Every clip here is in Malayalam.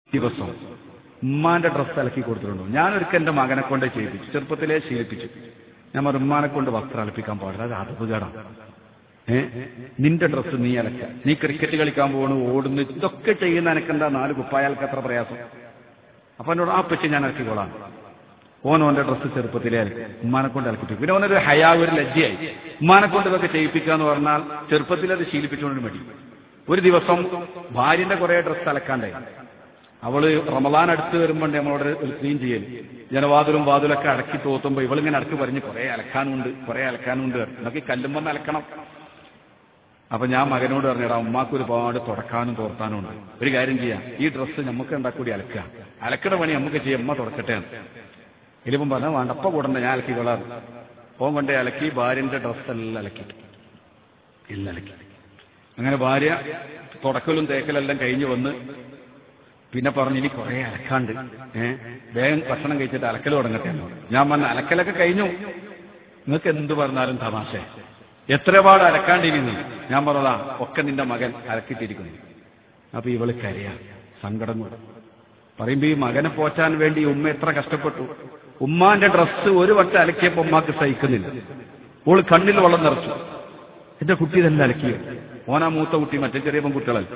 ദിവസം ഉമ്മാന്റെ ഡ്രസ്സ് അലക്കി കൊടുത്തിട്ടുണ്ടോ ഞാനൊരിക്കൽ എന്റെ മകനെ കൊണ്ട് ചെയ്യിപ്പിച്ചു ചെറുപ്പത്തിലേ ശീലിപ്പിച്ചു ഞാൻ പറഞ്ഞു, ഉമ്മാനെ കൊണ്ട് വസ്ത്രം അലപ്പിക്കാൻ പാടില്ല അത് അതപകടം ഏ നിന്റെ ഡ്രസ്സ് നീ അലക്ക നീ ക്രിക്കറ്റ് കളിക്കാൻ പോകണു ഓടുന്നു ഇതൊക്കെ ചെയ്യുന്ന എനക്കെന്താ നാല് കുപ്പായാൾക്ക് അത്ര പ്രയാസം അപ്പൊ എന്നോട് ആ പറ്റി ഞാൻ അലക്കിക്കോളാം ഓൻ ഓന്റെ ഡ്രസ്സ് ചെറുപ്പത്തിലേ അലക്കി ഉമ്മാനെ കൊണ്ട് അലക്കിട്ടു പിന്നെ ഓനൊരു ഹയാ ഒരു ലജ്ജയായി ഉമ്മാനെ കൊണ്ട് ഇതൊക്കെ ചെയ്യിപ്പിക്കുക എന്ന് പറഞ്ഞാൽ ചെറുപ്പത്തിൽ അത് ശീലിപ്പിച്ചുകൊണ്ട് മടി ഒരു ദിവസം ഭാര്യന്റെ കുറെ ഡ്രസ്സ് അലക്കാണ്ടായി അവള് റമലാൻ അടുത്ത് വരുമ്പോൾ നമ്മളോട് ഒരു ക്ലീൻ ചെയ്യൽ ജനവാതിലും വാതിലൊക്കെ അടക്കി തോത്തുമ്പോ ഇവളിങ്ങനെ അടക്കി പറഞ്ഞ് കുറെ അലക്കാനുണ്ട് കുറെ അലക്കാനുണ്ട് എന്നൊക്കെ കല്ലുമ്പം അലക്കണം അപ്പൊ ഞാൻ മകനോട് പറഞ്ഞടാ ഉമ്മാക്ക് ഒരുപാട് തുടക്കാനും തോർത്താനും ഉണ്ട് ഒരു കാര്യം ചെയ്യാം ഈ ഡ്രസ്സ് നമുക്ക് ഉണ്ടാക്കൂടി അലക്കുക അലക്കണ പണി നമുക്ക് ചെയ്യാം ഉമ്മ തുടക്കട്ടെ എലിപ്പം പറഞ്ഞ വേണ്ടപ്പ കൂടണ്ട ഞാൻ അലക്കി കൊള്ളാറ് ഓൻ കൊണ്ടേ അലക്കി ഭാര്യന്റെ ഡ്രസ്സ് എല്ലാം അലക്കി എല്ലാം അലക്കി അങ്ങനെ ഭാര്യ തുടക്കലും തേക്കലെല്ലാം കഴിഞ്ഞ് വന്ന് പിന്നെ പറഞ്ഞു ഇനി കുറെ അലക്കാണ്ട് ഏഹ് വേഗം ഭക്ഷണം കഴിച്ചിട്ട് അലക്കൽ തുടങ്ങട്ടെ എന്നോട്. ഞാൻ പറഞ്ഞ അലക്കലൊക്കെ കഴിഞ്ഞു നിങ്ങൾക്ക് എന്ത് പറഞ്ഞാലും തമാശ എത്ര പാട് അലക്കാണ്ടിരുന്നു ഞാൻ പറഞ്ഞതാ ഒക്കെ നിന്റെ മകൻ അലക്കിട്ടിരിക്കുന്നു അപ്പൊ ഇവള് കരയാ സങ്കടം കൂടെ പറയുമ്പോ ഈ മകനെ പോറ്റാൻ വേണ്ടി ഉമ്മ എത്ര കഷ്ടപ്പെട്ടു ഉമ്മാന്റെ ഡ്രസ്സ് ഒരു വട്ടം അലക്കിയപ്പോ ഉമ്മാക്ക് സഹിക്കുന്നില്ല ഓള് കണ്ണിൽ വെള്ളം നിറച്ചു എന്റെ കുട്ടി ഇതെല്ലാം അലക്കിയോ ഓനാ മൂത്ത കുട്ടി മറ്റേ ചെറിയ പെൺകുട്ടികളല്ല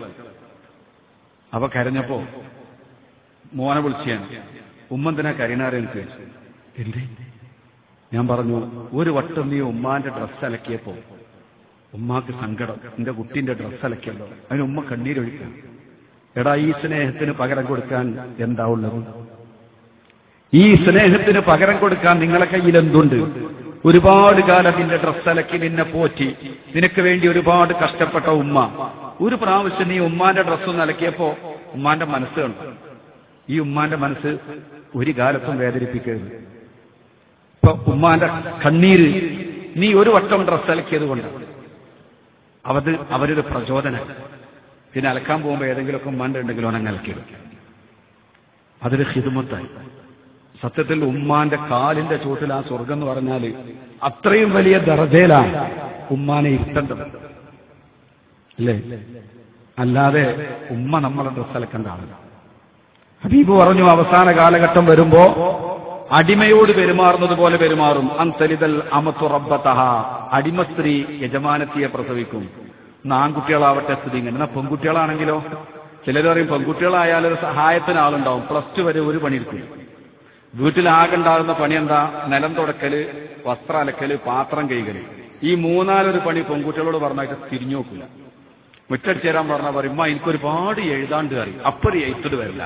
അവ കരഞ്ഞപ്പോ മോനെ വിളിച്ചാണ് ഉമ്മന്തിനാ കരീനാരെ എനിക്ക് എന്തേ ഞാൻ പറഞ്ഞു ഒരു വട്ടം നീ ഉമ്മാന്റെ ഡ്രസ്സ് അലക്കിയപ്പോ ഉമ്മാക്ക് സങ്കടം എന്റെ കുട്ടീന്റെ ഡ്രസ്സ് അലക്കിയല്ലോ അതിന് ഉമ്മ കണ്ണീരൊഴിക്കാം എടാ ഈ സ്നേഹത്തിന് പകരം കൊടുക്കാൻ എന്താ ഉള്ളത് ഈ സ്നേഹത്തിന് പകരം കൊടുക്കാൻ നിങ്ങളെ കയ്യിൽ എന്തുണ്ട് ഒരുപാട് കാലം നിന്റെ ഡ്രസ്സ് അലക്കി നിന്നെ പോറ്റി നിനക്ക് വേണ്ടി ഒരുപാട് കഷ്ടപ്പെട്ട ഉമ്മ ഒരു പ്രാവശ്യം നീ ഉമ്മാന്റെ ഡ്രസ്സൊന്ന് അലക്കിയപ്പോ ഉമ്മാന്റെ മനസ്സ് കണ്ടു ഈ ഉമ്മാന്റെ മനസ്സ് ഒരു കാലത്തും വേദനിപ്പിക്കരുത് ഇപ്പൊ ഉമ്മാന്റെ കണ്ണീര് നീ ഒരു വട്ടം ഡ്രസ്സ് അലക്കിയത് കൊണ്ട് അവത് അവരൊരു പ്രചോദനം പിന്നെ അലക്കാൻ പോകുമ്പോൾ ഏതെങ്കിലുമൊക്കെ ഉമ്മാന്റെ ഉണ്ടെങ്കിലും അവനങ്ങ് അലക്കിയിടും അതൊരു ഹിതുമത്തായി സത്യത്തിൽ ഉമ്മാന്റെ കാലിന്റെ ചുവട്ടിൽ ആ സ്വർഗം എന്ന് പറഞ്ഞാൽ അത്രയും വലിയ ദർജയിലാണ് ഉമ്മാനെ ഇരുത്തേണ്ടത് അല്ലേ അല്ലാതെ ഉമ്മ നമ്മളെ ഡ്രസ് അലക്കേണ്ട ആളല്ല ഹബീബ് പറഞ്ഞു അവസാന കാലഘട്ടം വരുമ്പോ അടിമയോട് പെരുമാറുന്നത് പോലെ പെരുമാറും അന്തലിതൽ അമത്തു റബ്ബത്തഹ അടിമ സ്ത്രീ യജമാനത്തിയെ പ്രസവിക്കും ഇന്ന് ആൺകുട്ടികളാവട്ടെ സ്ഥിതി ഇങ്ങനെ എന്നാ പെൺകുട്ടികളാണെങ്കിലോ ചിലർ പറയും പെൺകുട്ടികളായാലും ഒരു സഹായത്തിന് ആളുണ്ടാവും പ്ലസ് ടു വരെ ഒരു പണിയെടുക്കും വീട്ടിലാകെണ്ടാകുന്ന പണി എന്താ നിലം തുടക്കല് വസ്ത്രം അലക്കല് പാത്രം കൈകല് ഈ മൂന്നാലൊരു പണി പെൺകുട്ടികളോട് പറഞ്ഞായിട്ട് തിരിഞ്ഞു നോക്കില്ല മുറ്റടിച്ചു തരാൻ പറഞ്ഞാൽ പറയും "ഉമ്മ, എനിക്കൊരുപാട് എഴുതാണ്ട് കറി അപ്പൊരു എഴുത്തിട്ട് വരില്ല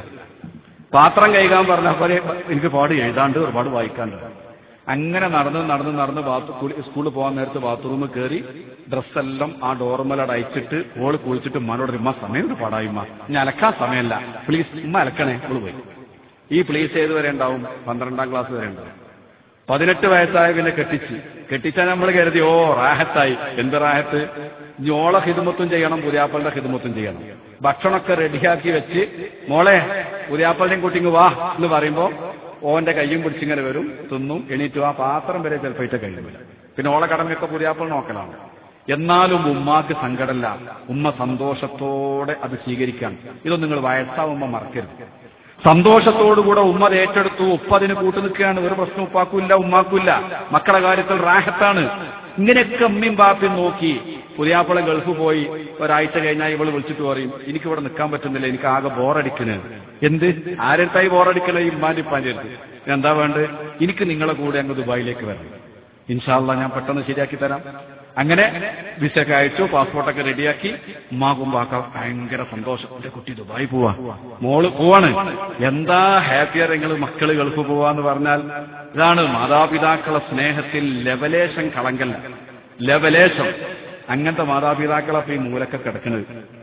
പാത്രം കൈകാൻ പറഞ്ഞ പോലെ എനിക്ക് പാട് എഴുതാണ്ട് ഒരുപാട് വായിക്കാണ്ട് അങ്ങനെ നടന്ന് നടന്ന് നടന്ന് ബാത്ത് കുളി- സ്കൂളിൽ പോകാൻ നേരത്ത് ബാത്റൂമിൽ കയറി ഡ്രസ്സെല്ലാം ആ ഡോർമലട് അയച്ചിട്ട് ഓള് കുളിച്ചിട്ട് ഉമ്മാനോട് ഉമ്മ സമയം ഒരു പാടായി ഉമ്മ ഞാൻ അലക്കാൻ സമയമല്ല പ്ലീസ് ഉമ്മ അലക്കണേ ഓള് പോയി ഈ പ്ലീസ് ഏത് വരെ ഉണ്ടാവും പന്ത്രണ്ടാം ക്ലാസ് വരെ ഉണ്ടാവും പതിനെട്ട് വയസ്സായ പിന്നെ കെട്ടിച്ച് കെട്ടിച്ചാൽ നമ്മൾ കരുതി ഓ റാഹത്തായി എന്ത് റാഹത്ത് ഞോളെ ഹിതുമത്തും ചെയ്യണം പുതിയാപ്പളുടെ ഹിതുമത്തും ചെയ്യണം ഭക്ഷണമൊക്കെ റെഡിയാക്കി വെച്ച് മോളെ പുതിയാപ്പളുടെയും കുട്ടിങ് വാ എന്ന് പറയുമ്പോ ഓന്റെ കയ്യും പിടിച്ചിങ്ങനെ വരും തിന്നും എണീറ്റു ആ പാത്രം വരെ ചിലപ്പോയിട്ട് കഴിയുമില്ല പിന്നെ ഓളെ കടമയൊക്കെ പുതിയാപ്പൾ നോക്കലാണ് എന്നാലും ഉമ്മാക്ക് സങ്കടമല്ല ഉമ്മ സന്തോഷത്തോടെ അത് സ്വീകരിക്കാൻ ഇതൊന്നും നിങ്ങൾ വയസ്സാവുമ്പോ മറക്കരുത് സന്തോഷത്തോടുകൂടെ ഉമ്മ അത് ഏറ്റെടുത്തു ഉപ്പ അതിന് കൂട്ടു നിൽക്കുകയാണ് ഒരു പ്രശ്നം ഉപ്പാക്കൂല്ല ഉമ്മാക്കൂല്ല മക്കളെ കാര്യത്തിൽ റാഹത്താണ് ഇങ്ങനെയൊക്കെ അമ്മയും ബാപ്പയും നോക്കി പുതിയാപ്പള ഗൾഫ് പോയി ഒരാഴ്ച കഴിഞ്ഞാൽ ഇവള് വിളിച്ചിട്ട് പറയും എനിക്കിവിടെ നിൽക്കാൻ പറ്റുന്നില്ല എനിക്ക് ആകെ ബോറടിക്കണ് എന്ത് ആരെടുത്തായി ബോറടിക്കണ ഈ ഉമ്മാന്റെ ഇപ്പാന്റെ അടുത്ത് എന്താ വേണ്ടത് എനിക്ക് നിങ്ങളെ കൂടെ അങ്ങ് ദുബായിലേക്ക് വരണം ഇൻഷാല്ല ഞാൻ പെട്ടെന്ന് ശരിയാക്കി തരാം അങ്ങനെ വിസയൊക്കെ അയച്ചു പാസ്പോർട്ടൊക്കെ റെഡിയാക്കി ഉമ്മാകും വാക്ക ഭയങ്കര സന്തോഷം എന്റെ കുട്ടി ദുബായി പോവാ മോള് പോവാണ് എന്താ ഹാപ്പിയർ നിങ്ങൾ മക്കള് ഗൾഫ് പോവാന്ന് പറഞ്ഞാൽ ഇതാണ് മാതാപിതാക്കളെ സ്നേഹത്തിൽ ലെവലേശം കളങ്കല്ല ലെവലേശം അങ്ങനത്തെ മാതാപിതാക്കളൊക്കെ ഈ മൂലക്കെ കിടക്കുന്നത്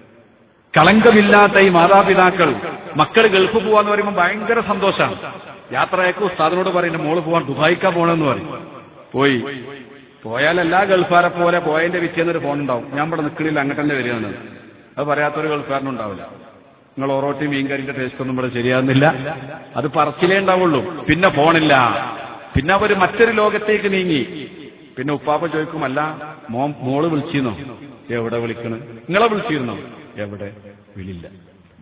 കളങ്കമില്ലാത്ത ഈ മാതാപിതാക്കൾ മക്കൾ ഗൾഫ് പോവാന്ന് പറയുമ്പോൾ ഭയങ്കര സന്തോഷമാണ് യാത്രയൊക്കെ ഉസ്താദിനോട് പറയുന്നത് മോള് പോവാൻ ദുബായിക്കാ പോണെന്ന് പറയും പോയി പോയാൽ എല്ലാ ഗൾഫാരെ പോലെ പോയതിന്റെ വിറ്റേന്നൊരു ഫോൺ ഉണ്ടാവും ഞാൻ ഇവിടെ നിൽക്കണില്ല അങ്ങോട്ട് തന്നെ വരികയാണ് അത് പറയാത്തൊരു ഗൾഫാരനുണ്ടാവില്ല നിങ്ങൾ ഓറോട്ടി മീൻകറിന്റെ ടേസ്റ്റ് ഒന്നും ഇവിടെ ശരിയാകുന്നില്ല അത് പറച്ചിലേ ഉണ്ടാവുള്ളൂ പിന്നെ ഫോണില്ല പിന്നെ അവര് മറ്റൊരു ലോകത്തേക്ക് നീങ്ങി പിന്നെ ഉപ്പാപ്പ ചോദിക്കും അല്ല മോ മോള് വിളിച്ചിരുന്നോ എവിടെ വിളിക്കണ് നിങ്ങളെ വിളിച്ചിരുന്നോ എവിടെ വിളില്ല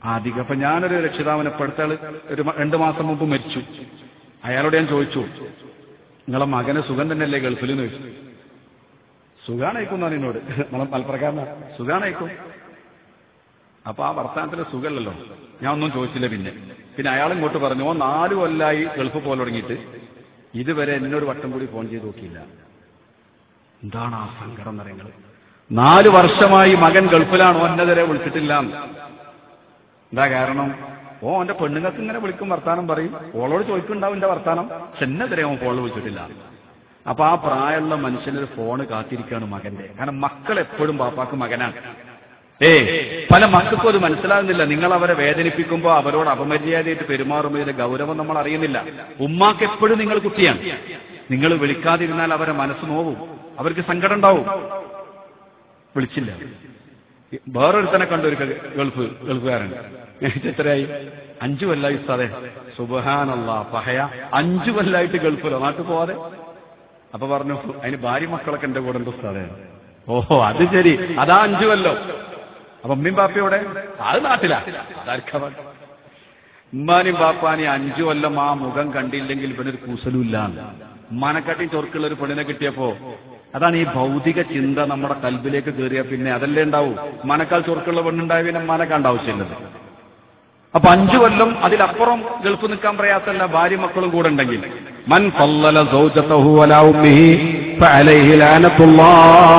അധികം അപ്പൊ ഞാനൊരു രക്ഷിതാവിനെ ഇപ്പൊ അടുത്ത ആള് ഒരു മ- രണ്ടു മാസം മുമ്പ് മരിച്ചു അയാളോട് ഞാൻ ചോദിച്ചു നിങ്ങളെ മകന് സുഖം തന്നെയല്ലേ ഗൾഫിൽ എന്ന് ചോദിച്ചു സുഖാണയക്കും എന്നാണ് എന്നോട് നമ്മളെ മലപ്രകാരന സുഖാണയക്കും അപ്പൊ ആ വർത്തമാനത്തിന് സുഖമല്ലല്ലോ ഞാൻ ഒന്നും ചോദിച്ചില്ല പിന്നെ പിന്നെ അയാൾ ഇങ്ങോട്ട് പറഞ്ഞു ഓ നാല് കൊല്ലായി ഗൾഫ് പോലെ തുടങ്ങിയിട്ട് ഇതുവരെ എന്നൊരു വട്ടം കൂടി ഫോൺ ചെയ്ത് നോക്കിയില്ല എന്താണ് ആ സങ്കടം എന്നറിയങ്ങള് നാല് വർഷമായി മകൻ ഗൾഫിലാണ് ഓന്നെതിരെ വിളിച്ചിട്ടില്ല എന്താ കാരണം ഓ അവന്റെ പെണ്ണുങ്ങൾക്ക് ഇങ്ങനെ വിളിക്കും വർത്താനം പറയും ഓളോട് ചോദിക്കുന്നുണ്ടാവും എന്റെ വർത്താനം പക്ഷെ എന്നെതിരെ അവൻ ഫോണിൽ വിളിച്ചിട്ടില്ല അപ്പൊ ആ പ്രായമുള്ള മനുഷ്യനൊരു ഫോണ് കാത്തിരിക്കുകയാണ് മകന്റെ കാരണം മക്കൾ എപ്പോഴും ബാപ്പാക്ക് മകനാണ് ഏ പല മക്കൾക്കും അത് മനസ്സിലാകുന്നില്ല നിങ്ങൾ അവരെ വേദനിപ്പിക്കുമ്പോൾ അവരോട് അപമര്യാദയായിട്ട് പെരുമാറുന്നതിന്റെ ഗൗരവം നമ്മൾ അറിയുന്നില്ല ഉമ്മാക്ക് എപ്പോഴും നിങ്ങൾ കുട്ടിയാണ് നിങ്ങൾ വിളിക്കാതിരുന്നാൽ അവരെ മനസ്സ് നോവും അവർക്ക് സങ്കടം ഉണ്ടാവും വിളിച്ചില്ല വേറൊരുത്തനെ കണ്ടു ഒരു ക- ഗൾഫ് ഗൾഫുകാരൻ എത്രയായി അഞ്ചു കൊല്ലായി ഉസ്താദെ സുബഹാനല്ല പഹയ അഞ്ചു കൊല്ലായിട്ട് ഗൾഫിലോ നാട്ടിൽ പോവാതെ അപ്പൊ പറഞ്ഞു അതിന് ഭാര്യ മക്കളൊക്കെ എന്റെ കൂടെ ഉണ്ട് ഉസ്താദെ ഓഹോ അത് ശരി അതാ അഞ്ചു കൊല്ലോ അപ്പൊ ഉമ്മയും ബാപ്പയോടെ അത് നാട്ടിലാ അതാർക്കാ പാട്? ഉമ്മാനും ബാപ്പാനും അഞ്ചു കൊല്ലം ആ മുഖം കണ്ടില്ലെങ്കിൽ ഇവനൊരു കൂസലുമില്ല ഉമ്മാനെക്കാട്ടി ചൊറുക്കുള്ള ഒരു പെണ്ണിനെ കിട്ടിയപ്പോ അതാണ് ഈ ഭൗതിക ചിന്ത നമ്മുടെ കൽബിലേക്ക് കയറിയ പിന്നെ അതല്ലേ ഉണ്ടാവൂ ഉമ്മാനേക്കാൾ ചൊറുക്കുള്ള പെണ്ണുണ്ടായ പിന്നെ ഉമ്മാനെക്കാണ്ട് ആവശ്യമില്ലത് അപ്പൊ അഞ്ചു കൊല്ലം അതിലപ്പുറം ഗൾഫ് നിൽക്കാൻ പ്രയാസമല്ല ഭാര്യ മക്കളും കൂടെ ഉണ്ടെങ്കിൽ മൻ ഫല്ലല സൗജതഹു അലാ ഉമ്മിഹി ഫഅലൈഹി ലാനത്തുല്ലാഹ്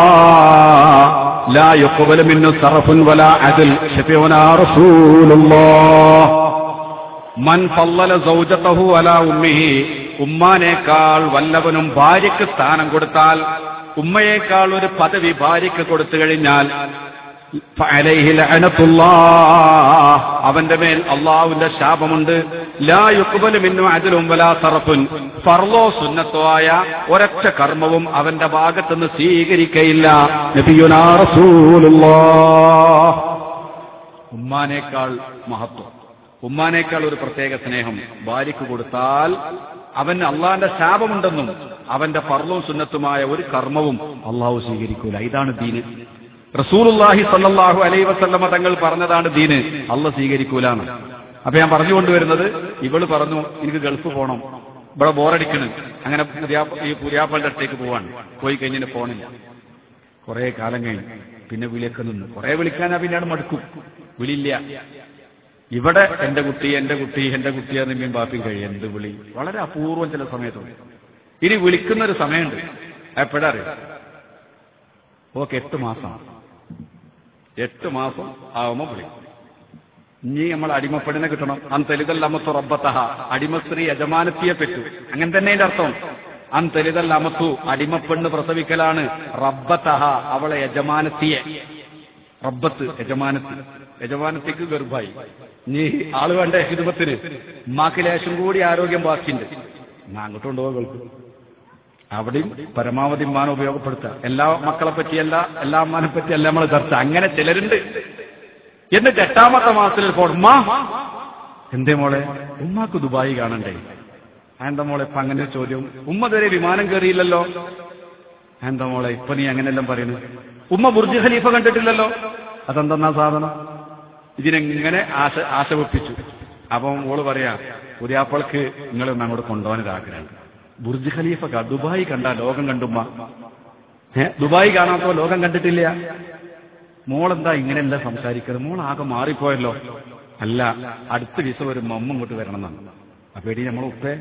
ലാ യുഖ്ബലു മിന്നു സർഫുൻ വലാ അദൽ ശഫീഉനാ റസൂലുള്ളാഹ് മൻ ഫല്ലല സൗജതഹു അലാ ഉമ്മിഹി ഉമ്മാനേക്കാൾ വല്ലവനും ഭാര്യയ്ക്ക് സ്ഥാനം കൊടുത്താൽ ഉമ്മയേക്കാൾ ഒരു പദവി ഭാര്യയ്ക്ക് കൊടുത്തു കഴിഞ്ഞാൽ ഫഅലൈഹി ലഅനത്തുല്ലാഹ്. അവന്റെ മേൽ അള്ളാഹുവിന്റെ ശാപമുണ്ട് ലാ യുഖ്ബലു മിന്നു അദ്ലുൻ വലാ സർഫുൻ ഫർളോ സുന്നത്തോ ആയ ഒരൊറ്റ കർമ്മവും അവന്റെ ഭാഗത്തുനിന്ന് സ്വീകരിക്കയില്ല നബിയുനാ റസൂലുള്ളാഹ് ഉമ്മാനേക്കാൾ മഹത്വം ഉമ്മാനേക്കാൾ ഒരു പ്രത്യേക സ്നേഹം ഭാര്യയ്ക്ക് കൊടുത്താൽ അവന് അള്ളാന്റെ ശാപമുണ്ടെന്നും അവന്റെ ഫർളവും സുന്നത്തുമായ ഒരു കർമ്മവും അള്ളാഹു സ്വീകരിക്കൂല ഇതാണ് ദീന് റസൂലുള്ളാഹി സല്ലല്ലാഹു അലൈഹി വസല്ലമ തങ്ങൾ പറഞ്ഞതാണ് ദീന് അള്ള സ്വീകരിക്കൂലാണ് അപ്പൊ ഞാൻ പറഞ്ഞുകൊണ്ടുവരുന്നത് ഇവള് പറഞ്ഞു എനിക്ക് ഗൾഫ് പോകണം ഇവിടെ ബോറടിക്കണ് അങ്ങനെ പുതിയ ഈ പുതിയാപ്പളുടെ അടുത്തേക്ക് പോവാണ് പോയി കഴിഞ്ഞിട്ട് പോണില്ല കുറെ കാലം കഴിഞ്ഞു പിന്നെ വിളിയൊക്കെ നിന്നു കുറെ വിളിക്കാനാ പിന്നീട് മടുക്കും വിളിയില്ല ഇവിടെ എന്റെ കുട്ടി എന്റെ കുട്ടി എന്റെ കുട്ടി എന്നിമ്മയും ബാപ്പിയും കഴിയും എന്ത് വിളി വളരെ അപൂർവം ചില സമയത്തുണ്ട് ഇനി വിളിക്കുന്ന ഒരു സമയമുണ്ട് എപ്പോഴാ അറിയാം ഓക്കെ എട്ട് മാസം എട്ട് മാസം ആവുമ്പോ വിളിക്കും ഇനി നമ്മൾ അടിമപ്പെടിനെ കിട്ടണം അന്തലിതൽ അമത്തു റബ്ബത്തഹ അടിമസ്ത്രീ യജമാനത്തിയെ പറ്റൂ അങ്ങനെ തന്നെ അതിന്റെ അർത്ഥം അന്തലിതൽ അമത്തു അടിമപ്പെണ്ണ് പ്രസവിക്കലാണ് റബ്ബത്തഹ അവളെ യജമാനത്തിയെ റബ്ബത്ത് യജമാനത്ത് യജമാനത്തിക്ക് ഗർഭായി നീ ആള് വേണ്ട ഹിതുമത്തിന് ഉമ്മാക്ക് ലേശം കൂടി ആരോഗ്യം ബാക്കിയുണ്ട് ഞാൻ അങ്ങോട്ട് കൊണ്ടുപോകാൻ കേൾക്കും അവിടെയും പരമാവധി ഉമ്മാനെ ഉപയോഗപ്പെടുത്തുക എല്ലാ മക്കളെ പറ്റിയല്ല എല്ലാ അമ്മാനെ പറ്റിയല്ല നമ്മൾ ചർച്ച അങ്ങനെ ചിലരുണ്ട് എന്നിട്ട് എട്ടാമത്തെ മാസത്തിൽ ഇപ്പോൾ ഉമ്മ എന്തേ മോളെ ഉമ്മാക്ക് ദുബായി കാണണ്ടേ എന്താ മോളെ ഇപ്പൊ അങ്ങനെ ഒരു ചോദ്യം ഉമ്മ ഇതുവരെ വിമാനം കയറിയില്ലല്ലോ എന്താ മോളെ ഇപ്പൊ നീ അങ്ങനെയെല്ലാം പറയുന്നു ഉമ്മ ബുർജ് ഖലീഫ കണ്ടിട്ടില്ലല്ലോ അതെന്തെന്നാ സാധനം ഇതിനെങ്ങനെ ആശ ആശ വെപ്പിച്ചു അപ്പം ഓള് പറയാ പുതിയാപ്പൾക്ക് നിങ്ങൾ ഒന്ന് അങ്ങോട്ട് കൊണ്ടുപോകാൻ ഒരു ആഗ്രഹമുണ്ട് ബുർജ് ഖലീഫ ക- ദുബായ് കണ്ട ലോകം കണ്ടുമ്മ ഏ ദുബായ് കാണാത്തോ ലോകം കണ്ടിട്ടില്ല മോളെന്താ ഇങ്ങനെയല്ല സംസാരിക്കുന്നത് മോൾ ആകെ മാറിപ്പോയല്ലോ അല്ല അടുത്ത ദിവസം ഒരു മമ്മ ഇങ്ങോട്ട് വരണം എന്നാണ് അപ്പൊ എടി നമ്മളെ ഉപ്പേ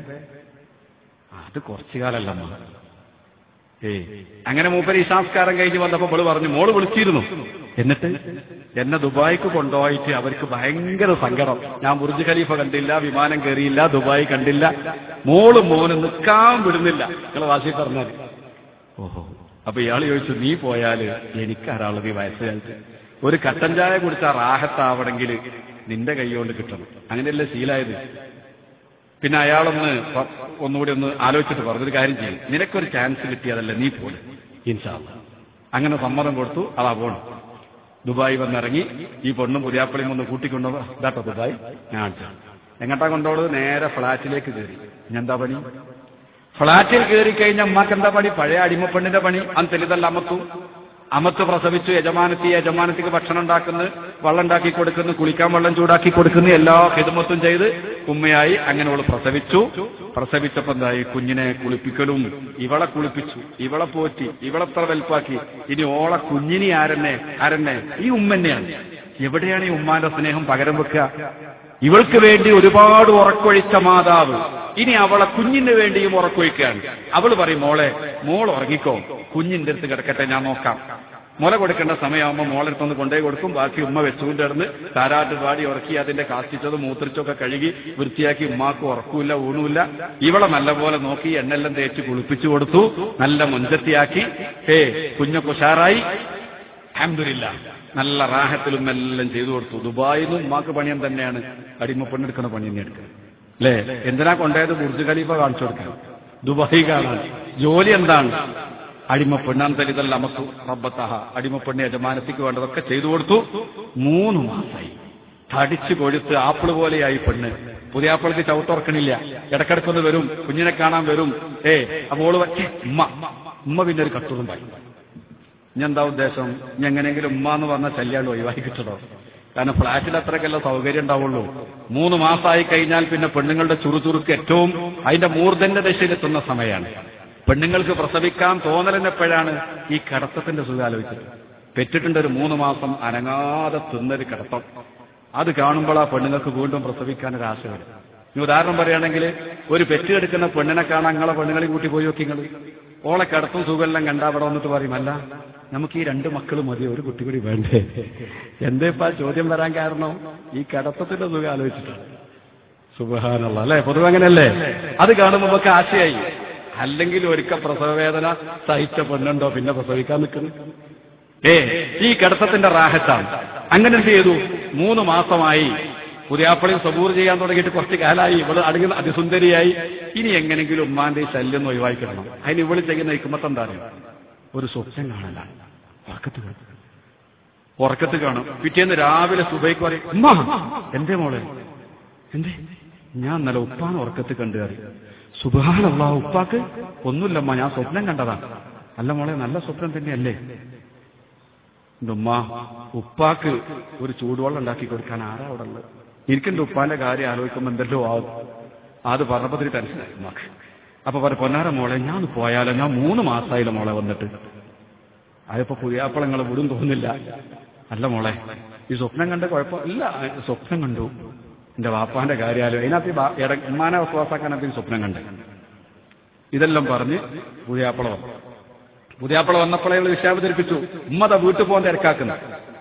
അത് കുറച്ചു കാലല്ല അമ്മ ഏയ് അങ്ങനെ മൂപ്പര് ഈ സംസ്കാരം കഴിഞ്ഞ് വന്നപ്പോ മോള് പറഞ്ഞു മോള് വിളിച്ചിരുന്നു എന്നിട്ട് എന്നെ ദുബായിക്ക് കൊണ്ടുപോയിട്ട് അവർക്ക് ഭയങ്കര സങ്കടം ഞാൻ ബുർജ് ഖലീഫ കണ്ടില്ല വിമാനം കയറിയില്ല ദുബായ് കണ്ടില്ല മോള് മോന് നിൽക്കാൻ വിടുന്നില്ല നിങ്ങളെ വാശി പറഞ്ഞാൽ ഓഹോ അപ്പൊ ഇയാൾ ചോദിച്ചു നീ പോയാല് എനിക്കാരാളും ഈ വയസ്സുകാലത്ത് ഒരു കട്ടൻ ചായ കുടിച്ച റാഹത്താവണമെങ്കിൽ നിന്റെ കൈ കൊണ്ട് കിട്ടണം അങ്ങനെയല്ലേ ശീലായത് പിന്നെ അയാളൊന്ന് പ- ഒന്നുകൂടി ഒന്ന് ആലോചിച്ചിട്ട് പറഞ്ഞു ഒരു കാര്യം ചെയ്യും നിനക്കൊരു ചാൻസ് കിട്ടിയതല്ലേ നീ പോലെ ഇൻഷാല്ല അങ്ങനെ സമ്മതം കൊടുത്തു അതാ പോണം ദുബായ് വന്നിറങ്ങി ഈ പെണ്ണും പുതിയാപ്പളിയും ഒന്ന് കൂട്ടിക്കൊണ്ടു ഇതാട്ടോ ദുബായ് ഞാൻ കാണിച്ചു എങ്ങോട്ടാ കൊണ്ടോളത് നേരെ ഫ്ലാറ്റിലേക്ക് കയറി ഇനി എന്താ പണി ഫ്ളാറ്റിൽ കയറി കഴിഞ്ഞ അമ്മക്ക് എന്താ പണി പഴയ അടിമപ്പെണ്ണിന്റെ പണി അന്തലിതല്ല അമത്തു അമത്ത് പ്രസവിച്ചു യജമാനത്തി യജമാനത്തിക്ക് ഭക്ഷണം ഉണ്ടാക്കുന്നു വെള്ളം ഉണ്ടാക്കി കൊടുക്കുന്നു കുളിക്കാൻ വെള്ളം ചൂടാക്കി കൊടുക്കുന്നു എല്ലാ ഹിദമത്തും ചെയ്ത് ഉമ്മയായി അങ്ങനെ അവൾ പ്രസവിച്ചു പ്രസവിച്ചപ്പോ എന്തായി കുഞ്ഞിനെ കുളിപ്പിക്കലും ഇവളെ കുളിപ്പിച്ചു ഇവളെ പോറ്റി ഇവളെത്ര വലുപ്പാക്കി ഇനി ഓളെ കുഞ്ഞിനി ആരെന്നെ ആരെന്നെ ഈ ഉമ്മന്നെയാണ് എവിടെയാണ് ഈ ഉമ്മാന്റെ സ്നേഹം പകരം വെക്കുക ഇവൾക്ക് വേണ്ടി ഒരുപാട് ഉറക്കൊഴിച്ച മാതാവ് ഇനി അവളെ കുഞ്ഞിന് വേണ്ടിയും ഉറക്കൊഴിക്കുകയാണ് അവൾ പറയും മോളെ മോൾ ഉറങ്ങിക്കോ കുഞ്ഞിന്റെ അടുത്ത് കിടക്കട്ടെ ഞാൻ നോക്കാം മുല കൊടുക്കേണ്ട സമയമാകുമ്പോൾ മോളെടുത്തൊന്ന് കൊണ്ടുപോയി കൊടുക്കും ബാക്കി ഉമ്മ വെച്ചുകൊണ്ട് കിടന്ന് താരാട്ട് പാടി ഉറക്കി അതിന്റെ കാസ്റ്റിച്ചതും മൂത്രിച്ചൊക്കെ കഴുകി വൃത്തിയാക്കി ഉമ്മാക്ക് ഉറക്കൂല ഊണുമില്ല ഇവളെ നല്ലപോലെ നോക്കി എണ്ണെല്ലാം തേച്ച് കുളിപ്പിച്ചു കൊടുത്തു നല്ല മുൻചത്തിയാക്കി ഏ കുഞ്ഞൊക്കെ ഉഷാറായി അഹമ്മദില്ല നല്ല റാഹത്തിലും എല്ലാം ചെയ്തു കൊടുത്തു ദുബായിൽ നിന്ന് ഉമ്മാക്ക് പണിയം തന്നെയാണ് അടിമപ്പെണ്ണെടുക്കുന്ന പണി തന്നെ എടുക്കുന്നത് അല്ലേ എന്തിനാ കൊണ്ടുപോയത് ബുർജ് ഖലീഫ കാണിച്ചു കൊടുക്കാൻ ദുബായി കാണാൻ ജോലി എന്താണ് അടിമപ്പെണ്ണാൻ തലിതല്ല അമത്തു റബ്ബത്തഹ അടിമപ്പെണ്ണി യജമാനത്തിക്ക് വേണ്ടതൊക്കെ ചെയ്തു കൊടുത്തു മൂന്ന് മാസമായി തടിച്ചു കൊഴുത്ത് ആപ്പിള് പോലെയായി പെണ്ണ് പുതിയ ആപ്പിൾക്ക് ചവിട്ടുറക്കണില്ല ഇടക്കിടക്കൊന്ന് വരും കുഞ്ഞിനെ കാണാൻ വരും ഏ അപ്പോൾ ഉമ്മ ഉമ്മ പിന്നെ ഒരു കത്തുറും പറയും ഇനി എന്താ ഉദ്ദേശം ഇനി എങ്ങനെയെങ്കിലും ഉമ്മ എന്ന് പറഞ്ഞ ശല്യാണ്ട് ഒഴിവാക്കി കിട്ടണോ കാരണം ഫ്ളാറ്റിൽ അത്രയ്ക്കല്ല സൗകര്യം ഉണ്ടാവുള്ളൂ മൂന്ന് മാസമായി കഴിഞ്ഞാൽ പിന്നെ പെണ്ണുങ്ങളുടെ ചുറുചുറുക്ക് ഏറ്റവും അതിന്റെ മൂർധന്റെ ദശയിലെത്തുന്ന സമയമാണ് പെണ്ണുങ്ങൾക്ക് പ്രസവിക്കാൻ തോന്നലെന്നെപ്പോഴാണ് ഈ കടത്തത്തിന്റെ സുഖം ആലോചിച്ചത് പെറ്റിട്ടുണ്ട് ഒരു മൂന്ന് മാസം അനങ്ങാതെ തിന്നൊരു കിടത്തം അത് കാണുമ്പോൾ ആ പെണ്ണുങ്ങൾക്ക് വീണ്ടും പ്രസവിക്കാൻ ഒരു ആശ വരും ഇനി ഉദാഹരണം പറയുകയാണെങ്കിൽ ഒരു പെറ്റെടുക്കുന്ന പെണ്ണിനെ കാണാൻ നിങ്ങളെ പെണ്ണുങ്ങളെ കൂട്ടി പോയി നോക്കി നിങ്ങൾ ഓളെ കിടത്തും സുഖമെല്ലാം കണ്ടാ അവിടെ വന്നിട്ട് പറയും അല്ല നമുക്ക് ഈ രണ്ട് മക്കൾ മതി ഒരു കുട്ടി കൂടി വേണ്ടേ എന്തേപ്പാ ചോദ്യം വരാൻ കാരണം ഈ കിടത്തത്തിന്റെ സുഖം ആലോചിച്ചിട്ടാണ് സുബഹാനുള്ള അല്ലെ പൊതുവെ അങ്ങനെയല്ലേ അത് കാണുമ്പോൾ നമുക്ക് ആശയായി അല്ലെങ്കിൽ ഒരിക്കൽ പ്രസവവേദന സഹിച്ച പെണ്ണുണ്ടോ പിന്നെ പ്രസവിക്കാൻ നിൽക്കുന്നു ഏ ഈ കിടത്തത്തിന്റെ റാഹത്താണ് അങ്ങനെ എന്ത് ചെയ്തു മൂന്ന് മാസമായി പുതിയാപ്പളിയും സബൂർ ചെയ്യാൻ തുടങ്ങിയിട്ട് കുറച്ച് കാലമായി ഇവള് അടുങ്ങുന്ന അതിസുന്ദരിയായി ഇനി എങ്ങനെങ്കിലും ഉമ്മാന്റെ ഈ ശല്യം ഒഴിവാക്കി കിടണം അതിന് ഇവള് ചെയ്യുന്ന ഇക്കുമത്ത് എന്താ അറിയോ? ഒരു സ്വപ്നം കാണല ഉറക്കത്ത് കാണും ഉറക്കത്ത് കാണും പിറ്റേന്ന് രാവിലെ സുബൈക്ക് പറയും ഉമ്മ എന്തേ മോളെ എന്തേ ഞാൻ ഇന്നലെ ഉപ്പാണ് ഉറക്കത്ത് കണ്ടു കയറി സുബാനുള്ള ഉപ്പാക്ക് ഒന്നുമില്ലമ്മ ഞാൻ സ്വപ്നം കണ്ടതാ അല്ല മോളെ നല്ല സ്വപ്നം തന്നെയല്ലേ എന്റെ ഉമ്മ ഉപ്പാക്ക് ഒരു ചൂടുവെള്ളം ഉണ്ടാക്കി കൊടുക്കാൻ ആരാ അവിടെ ഉള്ളത് എനിക്കെന്റെ ഉപ്പാന്റെ കാര്യം ആലോചിക്കുമ്പോൾ എന്തെല്ലോ ആവും അത് പറഞ്ഞപ്പോ ഇതിന് ടെൻഷനായി ഉമ്മാക്ക് അപ്പൊ പറ പൊന്നാര മോളെ ഞാൻ പോയാലോ ഞാൻ മൂന്ന് മാസമായില്ല മോളെ വന്നിട്ട് അതിപ്പോ പുതിയാപ്പളങ്ങൾ വിടും തോന്നില്ല അല്ല മോളെ ഈ സ്വപ്നം കണ്ട കുഴപ്പമില്ല സ്വപ്നം കണ്ടു എന്റെ വാപ്പാന്റെ കാര്യാലോ അതിനകത്ത് ഈ ബാ- ഇട- ഉമ്മാനെ വസ്വാസാക്കാനകത്ത് ഈ സ്വപ്നം കണ്ടേ ഇതെല്ലാം പറഞ്ഞ് പുതിയാപ്പള വന്നു പുതിയാപ്പള വന്നപ്പോഴേ ഇവള് വിഷയം അവതരിപ്പിച്ചു ഉമ്മത വീട്ടിൽ പോകാൻ തിരക്കാക്കുന്നു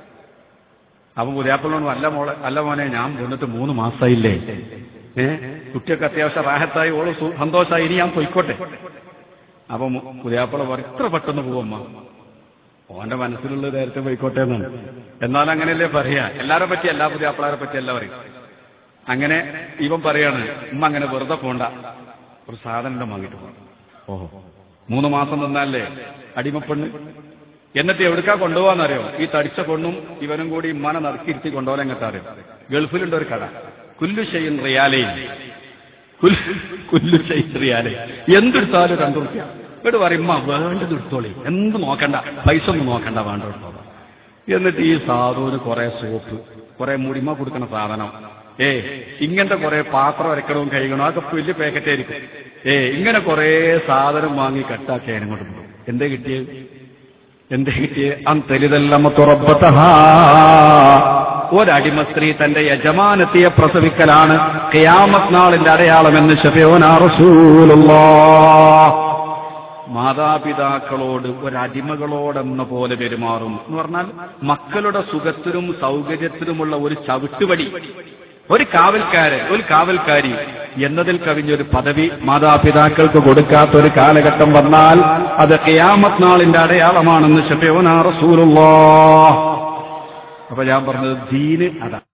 അപ്പൊ പുതിയാപ്പളോട് അല്ല മോളെ അല്ല മോനെ ഞാൻ വന്നിട്ട് മൂന്ന് മാസമായില്ലേ ഏ കുട്ടിയൊക്കെ അത്യാവശ്യം റാഹത്തായി ഓള് സു- സന്തോഷമായി ഇനി ഞാൻ പൊയ്ക്കോട്ടെ അപ്പൊ മു- പുതിയാപ്പള പറയും ഇത്ര പെട്ടെന്ന് പോവമ്മ ഓന്റെ മനസ്സിലുള്ളത് നേരത്തെ പോയിക്കോട്ടെ എന്നാണ് എന്നാൽ അങ്ങനെയല്ലേ പറയാ എല്ലാരെ പറ്റി എല്ലാ പുതിയാപ്പളാരെ പറ്റി എല്ലാം പറയും അങ്ങനെ ഇവൻ പറയാണ് ഉമ്മ അങ്ങനെ വെറുതെ പോണ്ട ഒരു സാധനം വാങ്ങിട്ട് പോകണം ഓഹോ മൂന്ന് മാസം നിന്നല്ലേ അടിമപ്പെണ്ണ് എന്നിട്ട് എവിടുക്കാ കൊണ്ടുപോകാന്നറിയോ ഈ തടിച്ച പെണ്ണും ഇവനും കൂടി ഇമ്മാനെ നറുക്കിരുത്തി കൊണ്ടുപോകാൻ എങ്ങനത്തെ അറിയോ ഗൾഫിലുണ്ട് ഒരു കട കുല്ലു ഷെയ്ൻ റിയാലേ കുൽ- കുല്ലു ഷെയ്ൻ റിയാലേ എന്തെടുത്താലും രണ്ടു റുപ്യ ഇവിടെ പറയും ഉമ്മ വേണ്ടത് എടുത്തോളി എന്ത് നോക്കണ്ട പൈസ ഒന്നും നോക്കണ്ട വേണ്ട എടുത്തോളാം എന്നിട്ട് ഈ സാധുവിന് കുറെ സോപ്പ് കുറെ മുടിമ കൊടുക്കുന്ന സാധനം ഏ ഇങ്ങനത്തെ കുറെ പാത്രം വരയ്ക്കണവും കഴിയണവും അതൊക്കെ വലിയ പാക്കറ്റ് ആയിരിക്കും ഏ ഇങ്ങനെ കുറെ സാധനം വാങ്ങി കട്ടാക്കി അതിനങ്ങോട്ട് പോകും എന്തേ കിട്ടിയത് എന്തേ കിട്ടിയത് അന്തലിതെല്ലാം തുറപ്പത്തഹാ ഒരടിമ സ്ത്രീ തന്റെ യജമാനത്തിയെ പ്രസവിക്കലാണ് ഖിയാമത്ത് നാളിന്റെ അടയാളമെന്ന് ഷഫിയോനാ റസൂലുള്ളാഹ് മാതാപിതാക്കളോട് ഒരടിമകളോടെന്ന പോലെ പെരുമാറും എന്ന് പറഞ്ഞാൽ മക്കളുടെ സുഖത്തിനും സൗകര്യത്തിനുമുള്ള ഒരു ചവിട്ടുപടി ഒരു കാവൽക്കാരൻ ഒരു കാവൽക്കാരി എന്നതിൽ കവിഞ്ഞൊരു പദവി മാതാപിതാക്കൾക്ക് കൊടുക്കാത്ത ഒരു കാലഘട്ടം വന്നാൽ അത് ഖിയാമത്ത് നാളിന്റെ അടയാളമാണെന്ന് ഷഫിയോനാ റസൂലുള്ളാഹ് അപ്പൊ ഞാൻ പറഞ്ഞത് ദീന് അതാണ്